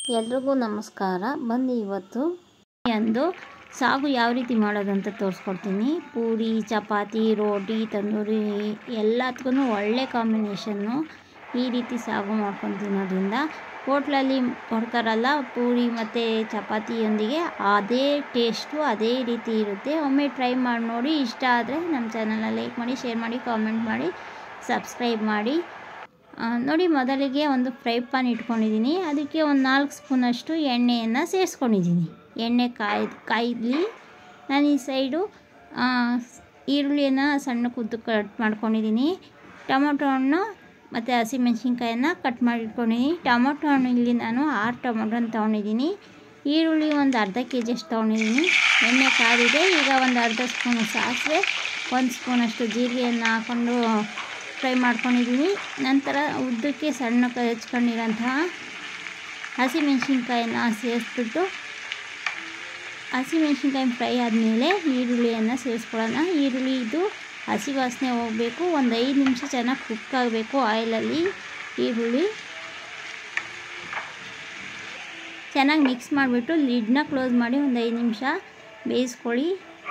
ಎಲ್ರಿಗೂ ನಮಸ್ಕಾರ ಬನ್ನಿ ಇವತ್ತು ಅಂದು ಸಾಗು ಯಾವ ರೀತಿ ಮಾಡೋದು ಅಂತ ತೋರಿಸ್ಕೊಡ್ತೀನಿ ಪೂರಿ ಚಪಾತಿ ರೋಟಿ ತಂದೂರಿ ಎಲ್ಲದಕ್ಕೂ ಒಳ್ಳೆ ಕಾಂಬಿನೇಷನ್ನು ಈ ರೀತಿ ಸಾಗು ಮಾಡ್ಕೊಂಡು ತಿನ್ನೋದ್ರಿಂದ ಹೋಟ್ಲಲ್ಲಿ ಕೊಡ್ತಾರಲ್ಲ ಪೂರಿ ಮತ್ತು ಚಪಾತಿಯೊಂದಿಗೆ ಅದೇ ಟೇಸ್ಟು ಅದೇ ರೀತಿ ಇರುತ್ತೆ ಒಮ್ಮೆ ಟ್ರೈ ಮಾಡಿ ನೋಡಿ ಇಷ್ಟ ಆದರೆ ನಮ್ಮ ಚಾನಲ್ನ ಲೈಕ್ ಮಾಡಿ ಶೇರ್ ಮಾಡಿ ಕಾಮೆಂಟ್ ಮಾಡಿ ಸಬ್ಸ್ಕ್ರೈಬ್ ಮಾಡಿ ಆ, ನೋಡಿ ಮೊದಲಿಗೆ ಒಂದು ಫ್ರೈ ಪಾನ್ ಇಟ್ಕೊಂಡಿದ್ದೀನಿ ಅದಕ್ಕೆ ಒಂದು ನಾಲ್ಕು ಸ್ಪೂನಷ್ಟು ಎಣ್ಣೆಯನ್ನು ಸೇರಿಸ್ಕೊಂಡಿದ್ದೀನಿ ಎಣ್ಣೆ ಕಾಯ್ ಕಾಯ್ಲಿ ನಾನು ಈ ಸೈಡು ಆ, ಈರುಳ್ಳಿಯನ್ನು ಸಣ್ಣ ಉದ್ದು ಕಟ್ ಮಾಡ್ಕೊಂಡಿದ್ದೀನಿ ಟೊಮೊಟೊ ಹಣ್ಣು ಮತ್ತು ಹಸಿಮೆಣ್ಸಿನ್ಕಾಯನ್ನು ಕಟ್ ಮಾಡಿಟ್ಕೊಂಡಿದ್ದೀನಿ ಟೊಮೊಟೊ ಹಣ್ಣು ಇಲ್ಲಿ ನಾನು ಆರು ಟೊಮೊಟೊನ ತೊಗೊಂಡಿದ್ದೀನಿ ಈರುಳ್ಳಿ ಒಂದು ಅರ್ಧ ಕೆ ಜಿಯಷ್ಟು ತೊಗೊಂಡಿದ್ದೀನಿ ಎಣ್ಣೆ ಕಾದಿದೆ ಈಗ ಒಂದು ಅರ್ಧ ಸ್ಪೂನು ಸಾಸಿವೆ ಒಂದು ಸ್ಪೂನಷ್ಟು ಜೀರಿಗೆಯನ್ನು ಹಾಕ್ಕೊಂಡು ಫ್ರೈ ಮಾಡ್ಕೊಂಡಿದ್ದೀನಿ ನಂತರ ಉದ್ದಕ್ಕೆ ಸಣ್ಣ ಹೆಚ್ಕೊಂಡಿರೋಂತಹ ಹಸಿಮೆಣ್ಸಿನ್ಕಾಯನ್ನು ಸೇರಿಸ್ಬಿಟ್ಟು ಹಸಿಮೆಣ್ಸಿನ್ಕಾಯಿ ಫ್ರೈ ಆದಮೇಲೆ ಈರುಳ್ಳಿಯನ್ನು ಸೇರಿಸ್ಕೊಳ್ಳೋಣ ಈರುಳ್ಳಿ ಇದು ಹಸಿ ವಾಸನೆ ಹೋಗಬೇಕು ಒಂದು ಐದು ನಿಮಿಷ ಚೆನ್ನಾಗಿ ಕುಕ್ ಆಗಬೇಕು ಆಯಿಲಲ್ಲಿ ಈರುಳ್ಳಿ ಚೆನ್ನಾಗಿ ಮಿಕ್ಸ್ ಮಾಡಿಬಿಟ್ಟು ಲಿಡ್ನ ಕ್ಲೋಸ್ ಮಾಡಿ ಒಂದು ಐದು ನಿಮಿಷ ಬೇಯಿಸ್ಕೊಳ್ಳಿ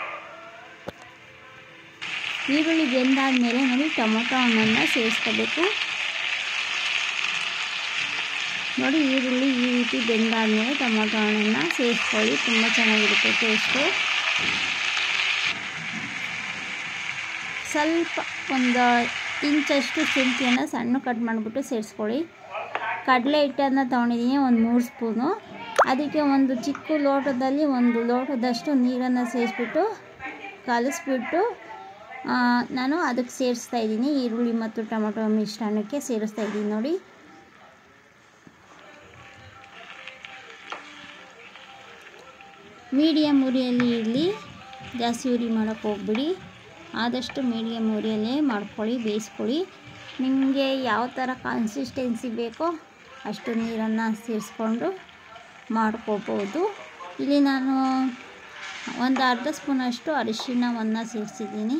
ಈರುಳ್ಳಿ ಬೆಂದಾದಮೇಲೆ ನೋಡಿ ಟೊಮೊಟೊ ಹಣ್ಣನ್ನು ಸೇರಿಸ್ಕೋಬೇಕು ನೋಡಿ ಈರುಳ್ಳಿ ಈ ರೀತಿ ಬೆಂದಾದಮೇಲೆ ಟೊಮೊಟೊ ಹಣ್ಣನ್ನು ಸೇರಿಸ್ಕೊಳ್ಳಿ ತುಂಬ ಚೆನ್ನಾಗಿರುತ್ತೆ ಟೇಸ್ಟು ಸ್ವಲ್ಪ ಒಂದು ಇಂಚಷ್ಟು ಶುಂಠಿಯನ್ನು ಸಣ್ಣ ಕಟ್ ಮಾಡಿಬಿಟ್ಟು ಸೇರಿಸ್ಕೊಳ್ಳಿ ಕಡಲೆ ಹಿಟ್ಟನ್ನು ತೊಗೊಂಡಿದ್ದೀನಿ ಒಂದು ಮೂರು ಸ್ಪೂನು ಅದಕ್ಕೆ ಒಂದು ಚಿಕ್ಕ ಲೋಟದಲ್ಲಿ ಒಂದು ಲೋಟದಷ್ಟು ನೀರನ್ನು ಸೇರಿಸ್ಬಿಟ್ಟು ಕಲಿಸ್ಬಿಟ್ಟು ಆ, ನಾನು ಅದಕ್ಕೆ ಸೇರಿಸ್ತಾ ಇದ್ದೀನಿ ಈರುಳ್ಳಿ ಮತ್ತು ಟೊಮೊಟೊ ಮಿಶ್ರಣಕ್ಕೆ ಸೇರಿಸ್ತಾ ಇದ್ದೀನಿ ನೋಡಿ ಮೀಡಿಯಮ್ ಉರಿಯಲ್ಲಿ ಇರಲಿ ಜಾಸ್ತಿ ಉರಿ ಮಾಡೋಕ್ಕೆ ಹೋಗ್ಬಿಡಿ ಆದಷ್ಟು ಮೀಡಿಯಮ್ ಉರಿಯಲ್ಲೇ ಮಾಡ್ಕೊಳ್ಳಿ ಬೇಯಿಸ್ಕೊಳ್ಳಿ ನಿಮಗೆ ಯಾವ ಥರ ಕನ್ಸಿಸ್ಟೆನ್ಸಿ ಬೇಕೋ ಅಷ್ಟು ನೀರನ್ನು ಸೇರಿಸ್ಕೊಂಡು ಮಾಡ್ಕೋಬೋದು ಇಲ್ಲಿ ನಾನು ಒಂದು ಅರ್ಧ ಸ್ಪೂನಷ್ಟು ಅರಿಶಿಣವನ್ನು ಸೇರಿಸಿದ್ದೀನಿ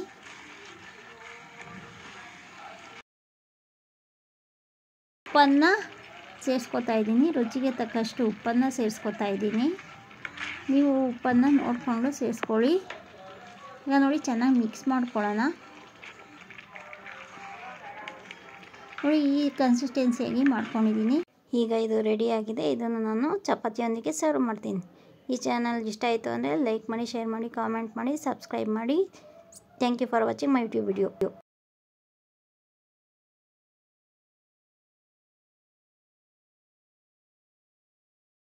ಉಪ್ಪನ್ನು ಸೇರಿಸ್ಕೊತಾ ಇದ್ದೀನಿ ರುಚಿಗೆ ತಕ್ಕಷ್ಟು ಉಪ್ಪನ್ನು ಸೇರಿಸ್ಕೊತಾ ಇದ್ದೀನಿ ನೀವು ಉಪ್ಪನ್ನು ನೋಡಿಕೊಂಡು ಸೇರಿಸ್ಕೊಳ್ಳಿ ಈಗ ನೋಡಿ ಚೆನ್ನಾಗಿ ಮಿಕ್ಸ್ ಮಾಡ್ಕೊಳ್ಳೋಣ ನೋಡಿ ಈ ಕನ್ಸಿಸ್ಟೆನ್ಸಿಯಾಗಿ ಮಾಡ್ಕೊಂಡಿದ್ದೀನಿ ಈಗ ಇದು ರೆಡಿಯಾಗಿದೆ ಇದನ್ನು ನಾನು ಚಪಾತಿಯೊಂದಿಗೆ ಸರ್ವ್ ಮಾಡ್ತೀನಿ ಈ ಚಾನಲ್ ಇಷ್ಟ ಆಯಿತು ಅಂದರೆ ಲೈಕ್ ಮಾಡಿ ಶೇರ್ ಮಾಡಿ ಕಾಮೆಂಟ್ ಮಾಡಿ ಸಬ್ಸ್ಕ್ರೈಬ್ ಮಾಡಿ thank you for watching my YouTube video